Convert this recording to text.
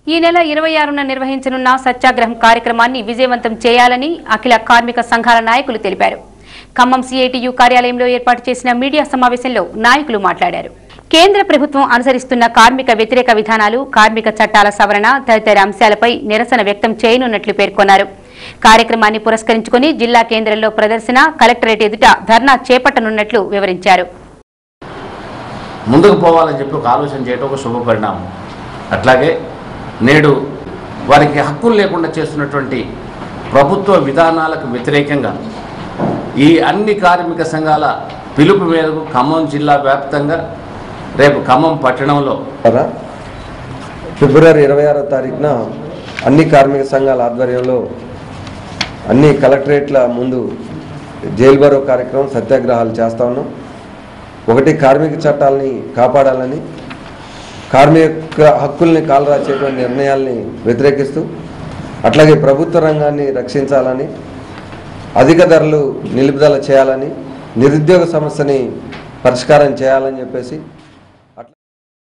ఈ నెల ఇరవై ఆరున నిర్వహించనున్న సత్యాగ్రహం కార్యక్రమాన్ని విజయవంతం చేయాలని అఖిల కార్మిక సంఘాల నాయకులు తెలిపారు ఖమ్మం సిఐటియు కార్యాలయంలో ఏర్పాటు చేసిన మీడియా సమావేశంలో నాయకులు మాట్లాడారు కేంద్ర ప్రభుత్వం అనుసరిస్తున్న కార్మిక వ్యతిరేక విధానాలు కార్మిక చట్టాల సవరణ తదితర అంశాలపై నిరసన వ్యక్తం చేయనున్నట్లు పేర్కొన్నారు కార్యక్రమాన్ని పురస్కరించుకుని జిల్లా కేంద్రంలో ప్రదర్శన కలెక్టరేట్ ఎదుట ధర్నా చేపట్టనున్నట్లు వివరించారు ముందుకు పోవాలని చెప్పి ఒక ఆలోచన చేయడం ఒక శుభ పరిణామం అట్లాగే నేడు వారికి హక్కులు లేకుండా చేస్తున్నటువంటి ప్రభుత్వ విధానాలకు వ్యతిరేకంగా ఈ అన్ని కార్మిక సంఘాల పిలుపు మేరకు ఖమ్మం జిల్లా వ్యాప్తంగా రేపు ఖమ్మం పట్టణంలో ద్వారా ఫిబ్రవరి ఇరవై ఆరో తారీఖున అన్ని కార్మిక సంఘాల ఆధ్వర్యంలో అన్ని కలెక్టరేట్ల ముందు జైలు బరో కార్యక్రమం సత్యాగ్రహాలు చేస్తా ఉన్నాం ఒకటి కార్మిక చట్టాలని కాపాడాలని కార్మిక హక్కుల్ని కాలరాచేటువంటి నిర్ణయాల్ని వ్యతిరేకిస్తూ అట్లాగే ప్రభుత్వ రంగాన్ని రక్షించాలని అధిక ధరలు నిలుపుదల చేయాలని నిరుద్యోగ సమస్యని పరిష్కారం చేయాలని చెప్పేసి